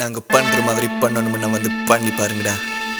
நாங்க பண்ற மாதிரி பண்ணணும்னு வந்து பண்ணி பாருங்கடா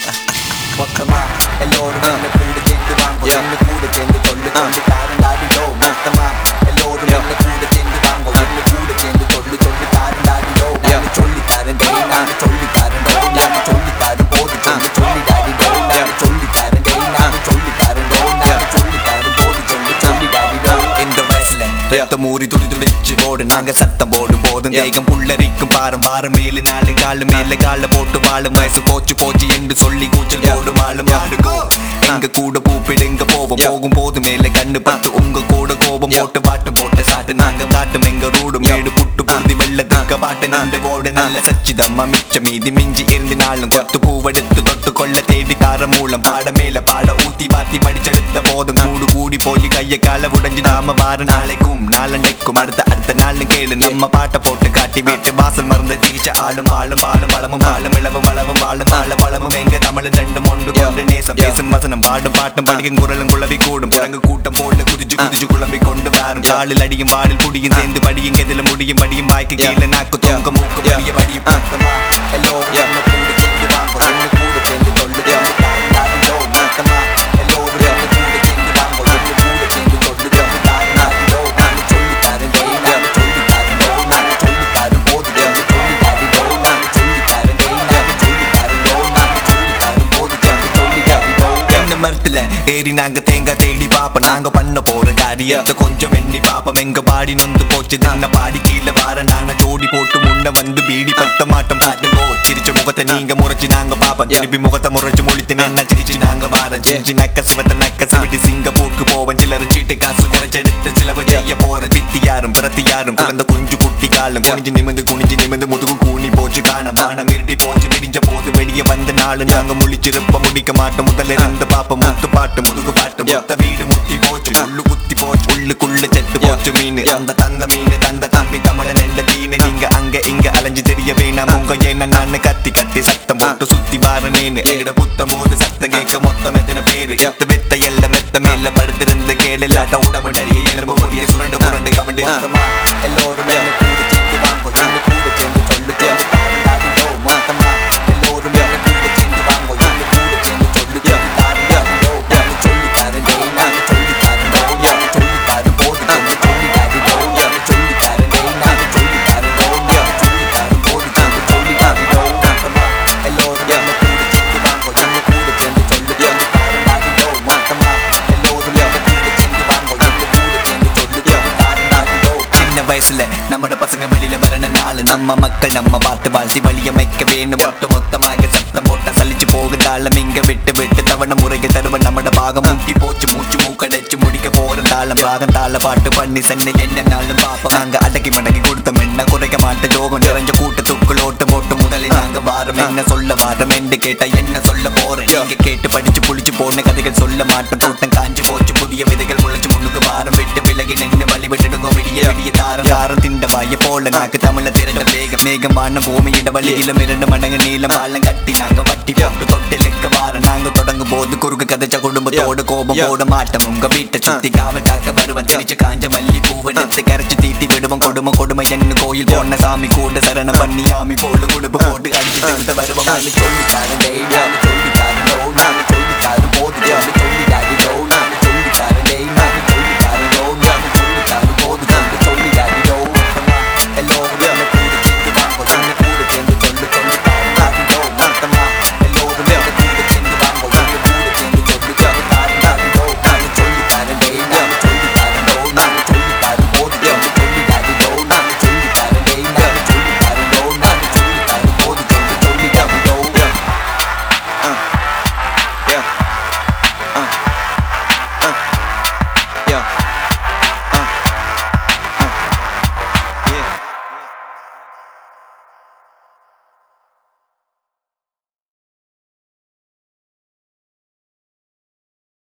மொத்தமா எல்லோரும் என்ன கூட சேர்ந்து வாங்க என்ன கூட சேர்ந்து சொல்லு சொல்லு தாரண்டாடிடோ மொத்தமா எல்லோரும் என்ன கூட சேர்ந்து வாங்க என்ன கூட சேர்ந்து சொல்லு சொல்லு தாரண்டாடிடோ நான் சொல்லி தரேன் டேய் நான் சொல்லி தரேன் டேய் நான் சொல்லி தரேன் போது சொல்லு சொல்லி டாடிடோ நான் சொல்லி தரேன் டேய் நான் சொல்லி தரேன் டோ நான் சொல்லி தரேன் போது சொல்லு சொல்லி டாடிடோ இந்த வயசுல ரத்தம் ஊறி துடி துடிச்சு போடு நாங்க சத்தம் போடு போதும் தேகம் புல்லரிக்கும் பாரம் வாரம் மேலு நாலு காலு மேல கால போட்டு வாழும் வயசு போச்சு போச்சு என்று சொல்லி கூச்சல் போடும் ஆளும் ஆடுகோ எங்க கூட கூப்பிடுங்க போவோம் போகும் போது மேல கண்ணு பத்து உங்க கூட கோபம் போட்டு பாட்டு போட்டு சாட்டு நாங்க காட்டும் எங்க ரூடு மேடு புட்டு புழுதி வெள்ளத்துக்க பாட்டு நண்டு ஓடு நல்ல சச்சிதம்மா மிச்சம் மீதி மிஞ்சி இருந்து நாளும் கொத்து பூவெடுத்து தொட்டு கொள்ள தேடி தார மூலம் பாட மேல பாட ஊத்தி பாத்தி படிச்செடுத்த போதும் கூடு கூடி போய் கைய கால உடைஞ்சு நாம வார நாளைக்கும் நாளண்டைக்கும் அடுத்த அடுத்த நாளும் கேளு நம்ம பாட்டை போட்டு காட்டி வீட்டு வாசல் மறந்து தீச்ச ஆளும் ஆளும் ஆளும் வளமும் ஆளும் இளவும் வளவும் வாழும் ஆள வளமும் எங்க தமிழ் ரெண்டும் ஒன்று கொண்டு நேசம் பேசும் வசனம் பாடும் பாட்டும் படிக்கும் குரலும் குழவி கூடும் பிறகு கூட்டம் போல குதிச்சு குதிச்சு குழம்பி கொண்டு வரும் காலில் அடியும் வாளில் புடியும் சேர்ந்து படியும் எதில முடியும் படியும் வாய்க்கு கீழே நாக்கு தொங்க மூக்கு படிய படியும் மொத்தமா எல்லோரும் என்ன கூட சேர்ந்து வாங்க என்ன கூட சேர்ந்து சொல்லு சொல்லு தாரண்டாடிடோ மொத்தமா எல்லோரும் என்ன கூட சேர்ந்து வாங்க என்ன கூட சேர்ந்து சொல்லு சொல்லு தாரண்டாடிடோ நான் சொல்லி தரேன் டேய் நான் சொல்லி தரேன் டோ நான் சொல்லி தரேன் போது சொல்லு சொல்லி டாடிடோ நான் சொல்லி தரேன் டேய் நான் சொல்லி தரேன் டோ நான் சொல்லி தரேன் போது சொல்லு சொல்லி டாடிடோ என்ன மரத்துல ஏறி நாங்க தேங்காய் தேடி பாப்போம் நாங்க பண்ண போற காரியத்தை கொஞ்சம் எண்ணி பாப்போம் எங்க பாடி நொந்து போச்சு தான பாடி கீழே வார நாங்க ஜோடி போட்டு முன்ன வந்து பீடி பத்த மாட்டோம் பாட்டுங்கோ சிரிச்ச முகத்தை நீங்க முறைச்சு நாங்க பாப்போம் திருப்பி முகத்தை முறைச்சு முழித்து என்ன சிரிச்சு நாங்க வாரம் சிரிச்சு நக்க சிவத்த நக்க சிவிட்டு சிங்கப்பூருக்கு போவோம் சிலர் சீட்டு காசு நிறைச்செடுத்து சிலவு செய்ய போற வித்தி யாரும் பிறத்தி யாரும் குழந்தை குஞ்சு குட்டி காலம் குனிஞ்சு நிமிந்து குனிஞ்சு நிமிந்து முதுகு கூனி போச்சு காண மானம் இருட்டி போச்சு விடிஞ்ச போது வெளிய வந்த நாள் நாங்க முழிச்சிருப்ப முடிக்க மாட்டோம் முதல்ல இருந்து பாப்ப முத்து பாட்டு முதுகு பாட்டு மொத்த வீடு முத்தி போச்சு உள்ளு குத்தி போச்சு உள்ளுக்குள்ள செத்து போச்சு மீன் அந்த தங்க மீன் தந்த தம்பி தமிழ நெல்ல தீனு நீங்க அங்க இங்க அலைஞ்சு தெரிய வேணாம் உங்க என்ன நான் கத்தி கத்தி சத்தம் போட்டு சுத்தி வார நேனு எங்கட புத்தம் போது சத்தம் கேட்க மொத்தம் எத்தனை பேரு எத்த வெத்த எல்ல மெத்த மேல படுத்திருந்து கேளு இல்லாட்ட உடம்பு நிறைய எலும்பு புரிய சுரண்டு புரண்டு கவண்டு எல்லோரும் என்ன கூட சேர்ந்து வாங்க என்ன கூட சேர்ந்து சொல்லு சொல்லு தாரண்டாடிடோ மொத்தமா எல்லோரும் என்ன கூட சேர்ந்து வாங்க என்ன கூட சேர்ந்து சொல்லு சொல்லு தாரண்டாடிடோ நான் சொல்லி தரேன் டேய் நான் சொல்லி தரேன் டோ நான் சொல்லி தரேன் போது சொல்லு சொல்லி டாடிடோ நான் சொல்லி தரேன் டேய் நான் சொல்லி தரேன் டோ நான் சொல்லி தரேன் போது சொல்லு சொல்லி டாடிடோ மொத்தமா எல்லோரும் என்ன கூட சேர்ந்து வாங்க என்ன கூட சேர்ந்து சொல்லு சொல்லு தாரண்டாடிடோ மொத்தமா எல்லோரும் என்ன கூட சேர்ந்து வாங்க என்ன கூட சேர்ந்து சொல்லு சொல்லு தாரண்டாடிடோ சின்ன வயசுல நம்மட பசங்க வெளியில வரன நாள் நம்ம மக்கள் நம்ம பார்த்து வாழ்த்தி வழியமைக்க வேணும் ஒட்டு மொத்தமாக சத்தம் போட்ட சலிச்சு போகுதாலம் இங்க விட்டு விட்டு தவண முறைக்கு தருவ நம்மட பாகம் முட்டி போச்சு மூச்சு மூக்கடைச்சு முடிக்க போற தாளம் பாகம் தாள பாட்டு பண்ணி சென்னை என்ன நாளும் பாப்போம் நாங்க அடக்கி மடக்கி கொடுத்தோம் என்ன குறைக்க மாட்டேன் ஜோகம் நிறைஞ்ச கூட்டத்துக்குள் ஓட்டு போட்டு முதலில் நாங்க வாரம் என்ன சொல்ல வாரம் என்று கேட்டா என்ன சொல்ல போறேன் நீங்க கேட்டு படிச்சு புளிச்சு போன கதைகள் சொல்ல மாட்டோம் கூட்டம் காஞ்சு போச்சு புதிய விதைகள் முளைச்சு முன்னுக்கு வாரம் விட்டு விலகி நின்று வழி விட்டுடுங்க விடிய விடிய தாரம் தாரம் திண்ட வாய போல நாக்கு தமிழ திரண்ட வேகம் மேகம் வானம் பூமியிட வழியிலும் இரண்டு மடங்கு நீளம் பாலம் கட்டி நாங்க வட்டி போட்டு தொட்டிலுக்கு வார நாங்க தொடங்கும் போது குறுக்கு கதைச்ச குடும்பத்தோட கோபம் போட மாட்டோம் உங்க வீட்டை சுத்தி காவல் காக்க வருவன் திரிச்சு காஞ்ச மல்லி பூவெடுத்து கரைச்சு தீட்டி விடுவோம் கொடுமை கொடுமை என்ன கோயில் போன சாமி கூட சரணம் பண்ணி ஆமி போடு குடுப்பு போட்டு அடிச்சு திருத்த வருவோம் சொல்லி தரேன்